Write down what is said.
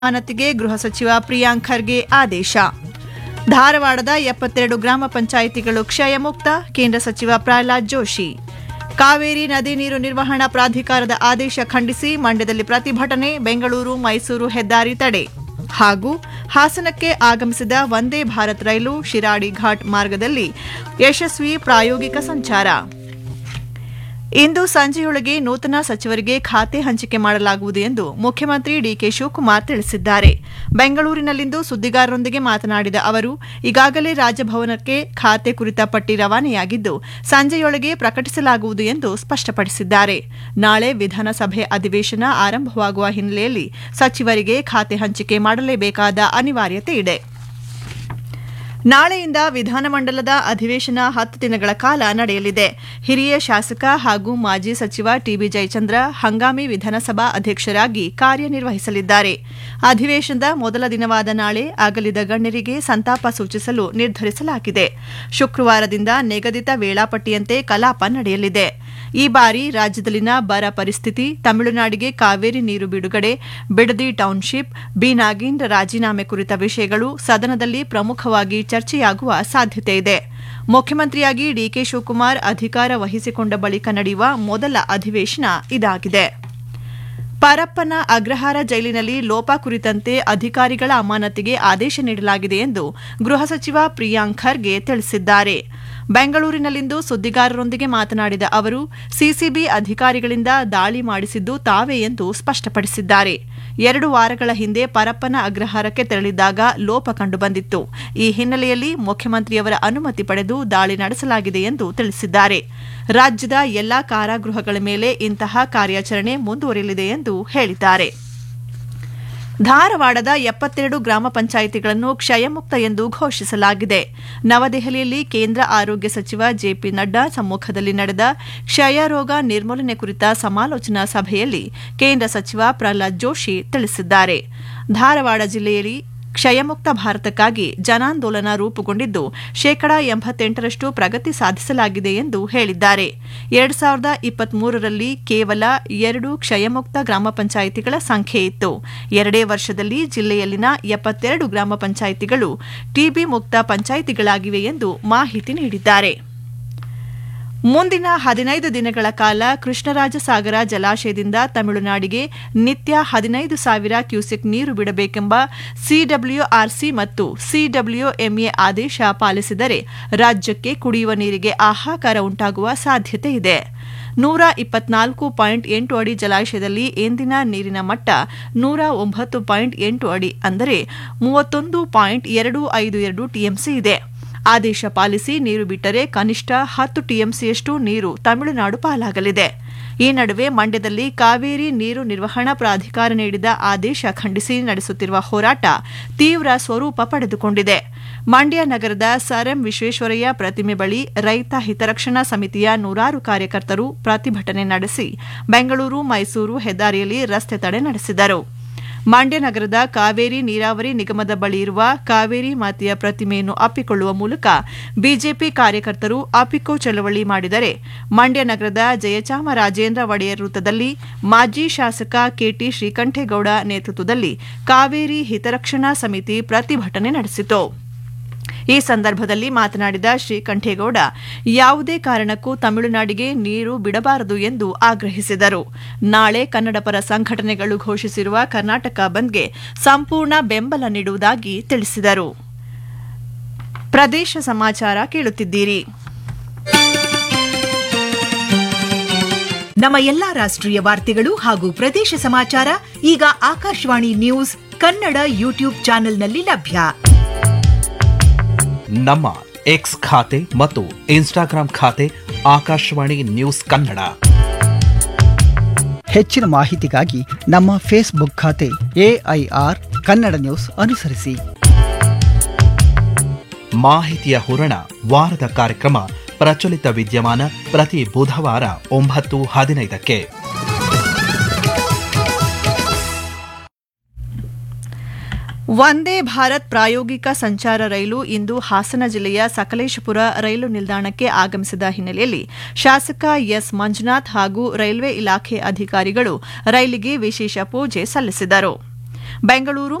ಅಮಾನತಿಗೆ ಗೃಹ ಸಚಿವ ಪ್ರಿಯಾಂಕ್ ಖರ್ಗೆ ಆದೇಶ ಧಾರವಾಡದ ಎಪ್ಪತ್ತೆರಡು ಗ್ರಾಮ ಪಂಚಾಯಿತಿಗಳು ಕ್ಷಯ ಮುಕ್ತ ಕೇಂದ್ರ ಸಚಿವ ಪ್ರಹ್ಲಾದ್ ಜೋಶಿ ಕಾವೇರಿ ನದಿ ನೀರು ನಿರ್ವಹಣಾ ಪ್ರಾಧಿಕಾರದ ಆದೇಶ ಖಂಡಿಸಿ ಮಂಡ್ಯದಲ್ಲಿ ಪ್ರತಿಭಟನೆ ಬೆಂಗಳೂರು ಮೈಸೂರು ಹೆದ್ದಾರಿ ತಡೆ ಹಾಗೂ ಹಾಸನಕ್ಕೆ ಆಗಮಿಸಿದ ವಂದೇ ಭಾರತ್ ರೈಲು ಶಿರಾಡಿ ಘಾಟ್ ಮಾರ್ಗದಲ್ಲಿ ಯಶಸ್ವಿ ಪ್ರಾಯೋಗಿಕ ಸಂಚಾರ ಇಂದು ಸಂಜೆಯೊಳಗೆ ನೂತನ ಸಚಿವರಿಗೆ ಖಾತೆ ಹಂಚಿಕೆ ಮಾಡಲಾಗುವುದು ಎಂದು ಮುಖ್ಯಮಂತ್ರಿ ಡಿಕೆ ಶಿವಕುಮಾರ್ ತಿಳಿಸಿದ್ದಾರೆ ಬೆಂಗಳೂರಿನಲ್ಲಿಂದು ಸುದ್ದಿಗಾರರೊಂದಿಗೆ ಮಾತನಾಡಿದ ಅವರು ಈಗಾಗಲೇ ರಾಜಭವನಕ್ಕೆ ಖಾತೆ ಕುರಿತ ಪಟ್ಟಿ ರವಾನೆಯಾಗಿದ್ದು ಸಂಜೆಯೊಳಗೆ ಪ್ರಕಟಿಸಲಾಗುವುದು ಎಂದು ಸ್ಪಷ್ಟಪಡಿಸಿದ್ದಾರೆ ನಾಳೆ ವಿಧಾನಸಭೆ ಅಧಿವೇಶನ ಆರಂಭವಾಗುವ ಹಿನ್ನೆಲೆಯಲ್ಲಿ ಸಚಿವರಿಗೆ ಖಾತೆ ಹಂಚಿಕೆ ಮಾಡಲೇಬೇಕಾದ ಅನಿವಾರ್ಯತೆ ಇದೆ ನಾಳೆಯಿಂದ ವಿಧಾನಮಂಡಲದ ಅಧಿವೇಶನ ಹತ್ತು ದಿನಗಳ ಕಾಲ ನಡೆಯಲಿದೆ ಹಿರಿಯ ಶಾಸಕ ಹಾಗೂ ಮಾಜಿ ಸಚಿವ ಟಿಬಿ ಜಯಚಂದ್ರ ಹಂಗಾಮಿ ವಿಧಾನಸಭಾ ಅಧ್ಯಕ್ಷರಾಗಿ ಕಾರ್ಯನಿರ್ವಹಿಸಲಿದ್ದಾರೆ ಅಧಿವೇಶನದ ಮೊದಲ ದಿನವಾದ ನಾಳೆ ಅಗಲಿದ ಗಣ್ಯರಿಗೆ ಸಂತಾಪ ಸೂಚಿಸಲು ನಿರ್ಧರಿಸಲಾಗಿದೆ ಶುಕ್ರವಾರದಿಂದ ನಿಗದಿತ ವೇಳಾಪಟ್ಟಿಯಂತೆ ಕಲಾಪ ನಡೆಯಲಿದೆ ಈ ಬಾರಿ ರಾಜ್ಯದಲ್ಲಿನ ಬರ ಪರಿಸ್ಥಿತಿ ತಮಿಳುನಾಡಿಗೆ ಕಾವೇರಿ ನೀರು ಬಿಡುಗಡೆ ಬಿಡದಿ ಟೌನ್ಶಿಪ್ ಬಿ ನಾಗೇಂದ್ರ ರಾಜೀನಾಮೆ ಕುರಿತ ವಿಷಯಗಳು ಸದನದಲ್ಲಿ ಪ್ರಮುಖವಾಗಿ ಚರ್ಚೆಯಾಗುವ ಸಾಧ್ಯತೆ ಇದೆ ಮುಖ್ಯಮಂತ್ರಿಯಾಗಿ ಡಿಕೆ ಶಿವಕುಮಾರ್ ಅಧಿಕಾರ ವಹಿಸಿಕೊಂಡ ಬಳಿಕ ನಡೆಯುವ ಮೊದಲ ಅಧಿವೇಶನ ಇದಾಗಿದೆ ಪರಪ್ಪನ ಅಗ್ರಹಾರ ಜೈಲಿನಲ್ಲಿ ಲೋಪ ಕುರಿತಂತೆ ಅಧಿಕಾರಿಗಳ ಅಮಾನತಿಗೆ ಆದೇಶ ನೀಡಲಾಗಿದೆ ಎಂದು ಗೃಹ ಸಚಿವ ಪ್ರಿಯಾಂಕ್ ಖರ್ಗೆ ತಿಳಿಸಿದ್ದಾರೆ ಬೆಂಗಳೂರಿನಲ್ಲಿಂದು ಸುದ್ದಿಗಾರರೊಂದಿಗೆ ಮಾತನಾಡಿದ ಅವರು ಸಿಸಿಬಿ ಅಧಿಕಾರಿಗಳಿಂದ ದಾಳಿ ಮಾಡಿಸಿದ್ದು ತಾವೇ ಎಂದು ಸ್ಪಷ್ಟಪಡಿಸಿದ್ದಾರೆ ಎರಡು ವಾರಗಳ ಹಿಂದೆ ಪರಪ್ಪನ ಅಗ್ರಹಾರಕ್ಕೆ ತೆರಳಿದ್ದಾಗ ಲೋಪ ಕಂಡುಬಂದಿತ್ತು ಈ ಹಿನ್ನೆಲೆಯಲ್ಲಿ ಮುಖ್ಯಮಂತ್ರಿಯವರ ಅನುಮತಿ ಪಡೆದು ದಾಳಿ ನಡೆಸಲಾಗಿದೆ ಎಂದು ತಿಳಿಸಿದ್ದಾರೆ ರಾಜ್ಯದ ಎಲ್ಲಾ ಕಾರಾಗೃಹಗಳ ಮೇಲೆ ಇಂತಹ ಕಾರ್ಯಾಚರಣೆ ಮುಂದುವರಿಯಲಿದೆ ಎಂದು ಹೇಳಿದ್ದಾರೆ ಧಾರವಾಡದ ಎಪ್ಪತ್ತೆರಡು ಗ್ರಾಮ ಪಂಚಾಯಿತಿಗಳನ್ನು ಕ್ಷಯಮುಕ್ತ ಎಂದು ಘೋಷಿಸಲಾಗಿದೆ ನವದೆಹಲಿಯಲ್ಲಿ ಕೇಂದ್ರ ಆರೋಗ್ಯ ಸಚಿವ ಜೆಪಿ ನಡ್ಡಾ ಸಮ್ಮುಖದಲ್ಲಿ ನಡೆದ ಕ್ಷಯ ರೋಗ ನಿರ್ಮೂಲನೆ ಕುರಿತ ಸಮಾಲೋಚನಾ ಸಭೆಯಲ್ಲಿ ಕೇಂದ್ರ ಸಚಿವ ಪ್ರಹ್ಲಾದ್ ಜೋಶಿ ತಿಳಿಸಿದ್ದಾರೆ ಧಾರವಾಡ ಜಿಲ್ಲೆಯಲ್ಲಿ ಕ್ಷಯಮುಕ್ತ ಭಾರತಕ್ಕಾಗಿ ಜನಾಂದೋಲನ ರೂಪುಗೊಂಡಿದ್ದು ಶೇಕಡಾ ಎಂಬತ್ತೆಂಟರಷ್ಟು ಪ್ರಗತಿ ಸಾಧಿಸಲಾಗಿದೆ ಎಂದು ಹೇಳಿದ್ದಾರೆ ಎರಡು ಸಾವಿರದ ಇಪ್ಪತ್ಮೂರರಲ್ಲಿ ಕೇವಲ ಎರಡು ಕ್ಷಯಮುಕ್ತ ಗ್ರಾಮ ಪಂಚಾಯಿತಿಗಳ ಸಂಖ್ಯೆ ಇತ್ತು ಎರಡೇ ವರ್ಷದಲ್ಲಿ ಜಿಲ್ಲೆಯಲ್ಲಿನ ಎಪ್ಪತ್ತೆರಡು ಗ್ರಾಮ ಪಂಚಾಯಿತಿಗಳು ಟಿಬಿ ಮುಕ್ತ ಪಂಚಾಯಿತಿಗಳಾಗಿವೆ ಎಂದು ಮಾಹಿತಿ ನೀಡಿದ್ದಾರೆ ಮುಂದಿನ ಹದಿನೈದು ದಿನಗಳ ಕಾಲ ಕೃಷ್ಣರಾಜಸಾಗರ ಜಲಾಶಯದಿಂದ ತಮಿಳುನಾಡಿಗೆ ನಿತ್ಯ ಹದಿನೈದು ಸಾವಿರ ಕ್ಯೂಸೆಕ್ ನೀರು ಬಿಡಬೇಕೆಂಬ ಸಿಡಬ್ಲ್ಯೂಆರ್ಸಿ ಮತ್ತು ಸಿಡಬ್ಲ್ಯೂಎಂಎ ಆದೇಶ ಪಾಲಿಸಿದರೆ ರಾಜ್ಯಕ್ಕೆ ಕುಡಿಯುವ ನೀರಿಗೆ ಹಾಹಾಕಾರ ಉಂಟಾಗುವ ಸಾಧ್ಯತೆ ಇದೆ ನೂರ ಇಪ್ಪತ್ನಾಲ್ಕು ಪಾಯಿಂಟ್ ಎಂಟು ಅಡಿ ಜಲಾಶಯದಲ್ಲಿ ಎಂದಿನ ನೀರಿನ ಮಟ್ಟ ನೂರ ಒಂಬತ್ತು ಪಾಯಿಂಟ್ ಎಂಟು ಅಡಿ ಅಂದರೆ ಮೂವತ್ತೊಂದು ಪಾಯಿಂಟ್ ಎರಡು ಐದು ಎರಡು ಟಿಎಂಸಿ ಇದೆ ಆದೇಶ ಪಾಲಿಸಿ ನೀರು ಬಿಟ್ಟರೆ ಕನಿಷ್ಠ ಹತ್ತು ಟಿಎಂಸಿಯಷ್ಟು ನೀರು ತಮಿಳುನಾಡು ಪಾಲಾಗಲಿದೆ ಈ ನಡುವೆ ಮಂಡ್ಯದಲ್ಲಿ ಕಾವೇರಿ ನೀರು ನಿರ್ವಹಣಾ ಪ್ರಾಧಿಕಾರ ನೀಡಿದ ಆದೇಶ ಖಂಡಿಸಿ ನಡೆಸುತ್ತಿರುವ ಹೋರಾಟ ತೀವ್ರ ಸ್ವರೂಪ ಪಡೆದುಕೊಂಡಿದೆ ಮಂಡ್ಯ ನಗರದ ಸರ್ ಎಂ ವಿಶ್ವೇಶ್ವರಯ್ಯ ಪ್ರತಿಮೆ ಬಳಿ ರೈತ ಹಿತರಕ್ಷಣಾ ಸಮಿತಿಯ ನೂರಾರು ಕಾರ್ಯಕರ್ತರು ಪ್ರತಿಭಟನೆ ನಡೆಸಿ ಬೆಂಗಳೂರು ಮೈಸೂರು ಹೆದ್ದಾರಿಯಲ್ಲಿ ರಸ್ತೆ ತಡೆ ನಡೆಸಿದರು ಮಂಡ್ಯ ನಗರದ ಕಾವೇರಿ ನೀರಾವರಿ ನಿಗಮದ ಬಳಿ ಇರುವ ಕಾವೇರಿ ಮಾತೆಯ ಪ್ರತಿಮೆಯನ್ನು ಅಪ್ಪಿಕೊಳ್ಳುವ ಮೂಲಕ ಬಿಜೆಪಿ ಕಾರ್ಯಕರ್ತರು ಅಪಿಕೋ ಚಳವಳಿ ಮಾಡಿದರೆ ಮಂಡ್ಯ ನಗರದ ಜಯಚಾಮರಾಜೇಂದ್ರ ಒಡೆಯರ್ ವೃತ್ತದಲ್ಲಿ ಮಾಜಿ ಶಾಸಕ ಕೆಟಿ ಶ್ರೀಕಂಠೇಗೌಡ ನೇತೃತ್ವದಲ್ಲಿ ಕಾವೇರಿ ಹಿತರಕ್ಷಣಾ ಸಮಿತಿ ಪ್ರತಿಭಟನೆ ನಡೆಸಿತು ಈ ಸಂದರ್ಭದಲ್ಲಿ ಮಾತನಾಡಿದ ಶ್ರೀಕಂಠೇಗೌಡ ಯಾವುದೇ ಕಾರಣಕ್ಕೂ ತಮಿಳುನಾಡಿಗೆ ನೀರು ಬಿಡಬಾರದು ಎಂದು ಆಗ್ರಹಿಸಿದರು ನಾಳೆ ಕನ್ನಡಪರ ಸಂಘಟನೆಗಳು ಘೋಷಿಸಿರುವ ಕರ್ನಾಟಕ ಬಂದ್ಗೆ ಸಂಪೂರ್ಣ ಬೆಂಬಲ ನೀಡುವುದಾಗಿ ತಿಳಿಸಿದರು ಪ್ರದೇಶ ಸಮಾಚಾರ ಕೇಳುತ್ತಿದ್ದೀರಿ ನಮ್ಮ ಎಲ್ಲಾ ರಾಷ್ಟ್ರೀಯ ವಾರ್ತೆಗಳು ಹಾಗೂ ಪ್ರದೇಶ ಸಮಾಚಾರ ಈಗ ಆಕಾಶವಾಣಿ ನ್ಯೂಸ್ ಕನ್ನಡ ಯೂಟ್ಯೂಬ್ ಚಾನೆಲ್ನಲ್ಲಿ ಲಭ್ಯ ನಮ್ಮ ಎಕ್ಸ್ ಖಾತೆ ಮತ್ತು ಇನ್ಸ್ಟಾಗ್ರಾಂ ಖಾತೆ ಆಕಾಶವಾಣಿ ನ್ಯೂಸ್ ಕನ್ನಡ ಹೆಚ್ಚಿನ ಮಾಹಿತಿಗಾಗಿ ನಮ್ಮ ಫೇಸ್ಬುಕ್ ಖಾತೆ ಎಐಆರ್ ಕನ್ನಡ ನ್ಯೂಸ್ ಅನುಸರಿಸಿ ಮಾಹಿತಿಯ ಹೂರಣ ವಾರದ ಕಾರ್ಯಕ್ರಮ ಪ್ರಚಲಿತ ವಿದ್ಯಮಾನ ಪ್ರತಿ ಬುಧವಾರ ಒಂಬತ್ತು ಹದಿನೈದಕ್ಕೆ ವಂದೇ ಭಾರತ್ ಪ್ರಾಯೋಗಿಕ ಸಂಚಾರ ರೈಲು ಇಂದು ಹಾಸನ ಜಿಲ್ಲೆಯ ಸಕಲೇಶಪುರ ರೈಲು ನಿಲ್ದಾಣಕ್ಕೆ ಆಗಮಿಸಿದ ಹಿನ್ನೆಲೆಯಲ್ಲಿ ಶಾಸಕ ಎಸ್ ಮಂಜುನಾಥ್ ಹಾಗೂ ರೈಲ್ವೆ ಇಲಾಖೆ ಅಧಿಕಾರಿಗಳು ರೈಲಿಗೆ ವಿಶೇಷ ಪೂಜೆ ಸಲ್ಲಿಸಿದರು ಬೆಂಗಳೂರು